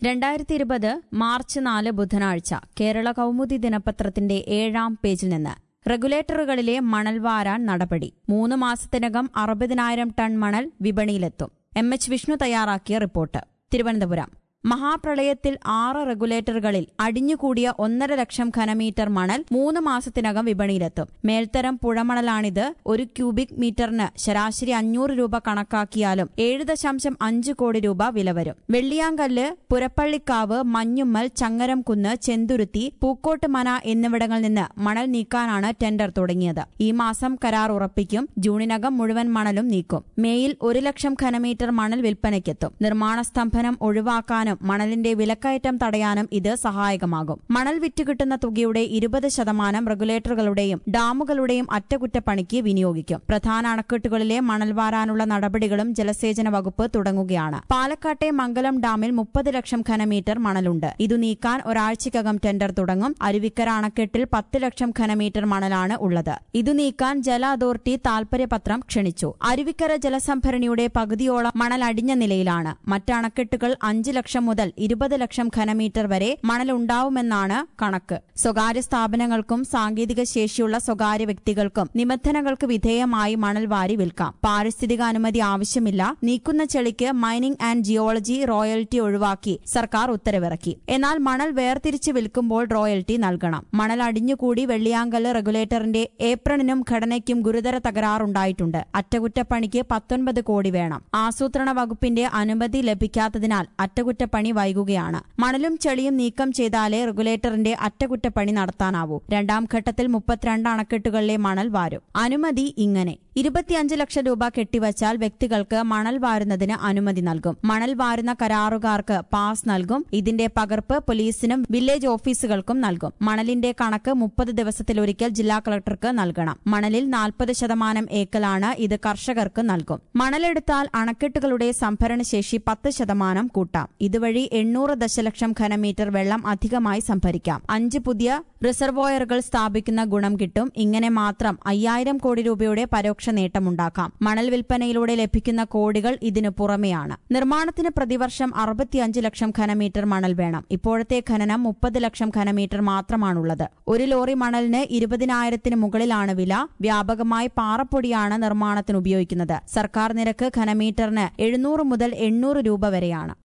രണ്ടായിരത്തി ഇരുപത് മാർച്ച് നാല് ബുധനാഴ്ച കേരള കൗമുദി ദിനപത്രത്തിന്റെ ഏഴാം പേജിൽ നിന്ന് റെഗുലേറ്ററുകളിലെ മണൽ വാരാൻ നടപടി മൂന്ന് മാസത്തിനകം അറുപതിനായിരം ടൺ മണൽ വിപണിയിലെത്തും എം എച്ച് വിഷ്ണു തയ്യാറാക്കിയ റിപ്പോർട്ട് തിരുവനന്തപുരം മഹാപ്രളയത്തിൽ ആറ് റെഗുലേറ്ററുകളിൽ അടിഞ്ഞുകൂടിയ ഒന്നര ലക്ഷം ഘനമീറ്റർ മണൽ മൂന്ന് മാസത്തിനകം വിപണിയിലെത്തും മേൽത്തരം പുഴമണലാണിത് ഒരു ക്യൂബിക് മീറ്ററിന് ശരാശരി അഞ്ഞൂറ് രൂപ കണക്കാക്കിയാലും ഏഴ് ദശാംശം അഞ്ച് കോടി രൂപ വില വരും വെള്ളിയാങ്കല്ല് പുരപ്പള്ളിക്കാവ് മഞ്ഞുമ്മൽ ചങ്ങരംകുന്ന് ചെന്തുരുത്തി പൂക്കോട്ട് മന എന്നിവിടങ്ങളിൽ നിന്ന് മണൽ നീക്കാനാണ് ടെൻഡർ തുടങ്ങിയത് ഈ മാസം കരാർ ഉറപ്പിക്കും ജൂണിനകം മുഴുവൻ മണലും നീക്കും മേയിൽ ഒരു ലക്ഷം ഘനമീറ്റർ മണൽ വിൽപ്പനയ്ക്കെത്തും നിർമ്മാണ സ്തംഭനം ഒഴിവാക്കാനും മണലിന്റെ വിലക്കയറ്റം തടയാനും ഇത് സഹായകമാകും മണൽ വിറ്റുകിട്ടുന്ന തുകയുടെ ഇരുപത് ശതമാനം റെഗുലേറ്ററുകളുടെയും ഡാമുകളുടെയും അറ്റകുറ്റപ്പണിക്ക് വിനിയോഗിക്കും പ്രധാന അണക്കെട്ടുകളിലെ മണൽ വാരാനുള്ള നടപടികളും ജലസേചന വകുപ്പ് തുടങ്ങുകയാണ് പാലക്കാട്ടെ മംഗലം ഡാമിൽ മുപ്പത് ലക്ഷം ഘനമീറ്റർ മണലുണ്ട് ഇതു നീക്കാൻ ഒരാഴ്ചയ്ക്കകം ടെൻഡർ തുടങ്ങും അരുവിക്കര അണക്കെട്ടിൽ പത്ത് ലക്ഷം ഘനമീറ്റർ മണലാണ് ഉള്ളത് ഇതു നീക്കാൻ ജല അതോറിറ്റി താൽപര്യപത്രം ക്ഷണിച്ചു അരുവിക്കര ജലസംഭരണിയുടെ പകുതിയോളം മണൽ അടിഞ്ഞ നിലയിലാണ് മറ്റ് അണക്കെട്ടുകൾ അഞ്ച് ലക്ഷം മുതൽ ഇരുപത് ലക്ഷം ഘനമീറ്റർ വരെ മണലുണ്ടാവുമെന്നാണ് കണക്ക് സ്വകാര്യ സ്ഥാപനങ്ങൾക്കും സാങ്കേതിക ശേഷിയുള്ള സ്വകാര്യ വ്യക്തികൾക്കും നിബന്ധനകൾക്ക് വിധേയമായി മണൽ വാരി വിൽക്കാം പാരിസ്ഥിതിക അനുമതി ആവശ്യമില്ല നീക്കുന്ന ചെളിക്ക് മൈനിംഗ് ആൻഡ് ജിയോളജി റോയൽറ്റി ഒഴിവാക്കി സർക്കാർ ഉത്തരവിറക്കി എന്നാൽ മണൽ വേർതിരിച്ച് വിൽക്കുമ്പോൾ റോയൽറ്റി നൽകണം മണൽ അടിഞ്ഞുകൂടി വെള്ളിയാങ്കല്ല് റെഗുലേറ്ററിന്റെ ഏപ്രണിനും ഘടനയ്ക്കും ഗുരുതര തകരാറുണ്ടായിട്ടുണ്ട് അറ്റകുറ്റപ്പണിക്ക് പത്തൊൻപത് കോടി വേണം ആസൂത്രണ വകുപ്പിന്റെ അനുമതി ലഭിക്കാത്തതിനാൽ അറ്റകുറ്റപ്പണി വൈകുകയാണ് മണലും ചെളിയും നീക്കം ചെയ്താലേ റെഗുലേറ്ററിന്റെ അറ്റകുറ്റപ്പണി നടത്താനാവൂ രണ്ടാം ഘട്ടത്തിൽ മുപ്പത്തിരണ്ട് അണക്കെട്ടുകളിലെ മണൽ വാരും അനുമതി ഇങ്ങനെ ഇരുപത്തിയഞ്ച് ലക്ഷം രൂപ കെട്ടിവച്ചാൽ വ്യക്തികൾക്ക് മണൽ വാരുന്നതിന് അനുമതി നൽകും മണൽ വാരുന്ന കരാറുകാർക്ക് പാസ് നൽകും ഇതിന്റെ പകർപ്പ് പോലീസിനും വില്ലേജ് ഓഫീസുകൾക്കും നൽകും മണലിന്റെ കണക്ക് മുപ്പത് ദിവസത്തിലൊരിക്കൽ ജില്ലാ കളക്ടർക്ക് നൽകണം മണലിൽ നാൽപ്പത് ശതമാനം ഏക്കലാണ് ഇത് കർഷകർക്ക് നൽകും മണലെടുത്താൽ അണക്കെട്ടുകളുടെ സംഭരണശേഷി പത്ത് ശതമാനം കൂട്ടാം ഇതുവഴി എണ്ണൂറ് ദശലക്ഷം ഘനമീറ്റർ വെള്ളം അധികമായി സംഭരിക്കാം അഞ്ച് പുതിയ റിസർവോയറുകൾ സ്ഥാപിക്കുന്ന ഗുണം കിട്ടും ഇങ്ങനെ മാത്രം അയ്യായിരം കോടി രൂപയുടെ പരോക്ഷ നേട്ടമുണ്ടാക്കാം മണൽ വിൽപ്പനയിലൂടെ ലഭിക്കുന്ന കോടികൾ ഇതിനു പുറമെയാണ് നിർമ്മാണത്തിന് പ്രതിവർഷം അറുപത്തിയഞ്ച് ലക്ഷം ഘനമീറ്റർ മണൽ വേണം ഇപ്പോഴത്തെ ഖനനം മുപ്പത് ലക്ഷം ഘനമീറ്റർ മാത്രമാണുള്ളത് ഒരു ലോറി മണലിന് ഇരുപതിനായിരത്തിന് മുകളിലാണ് വില വ്യാപകമായി പാറപ്പൊടിയാണ് നിർമ്മാണത്തിന് ഉപയോഗിക്കുന്നത് സർക്കാർ നിരക്ക് ഘനമീറ്ററിന് എഴുന്നൂറ് മുതൽ എണ്ണൂറ് രൂപ വരെയാണ്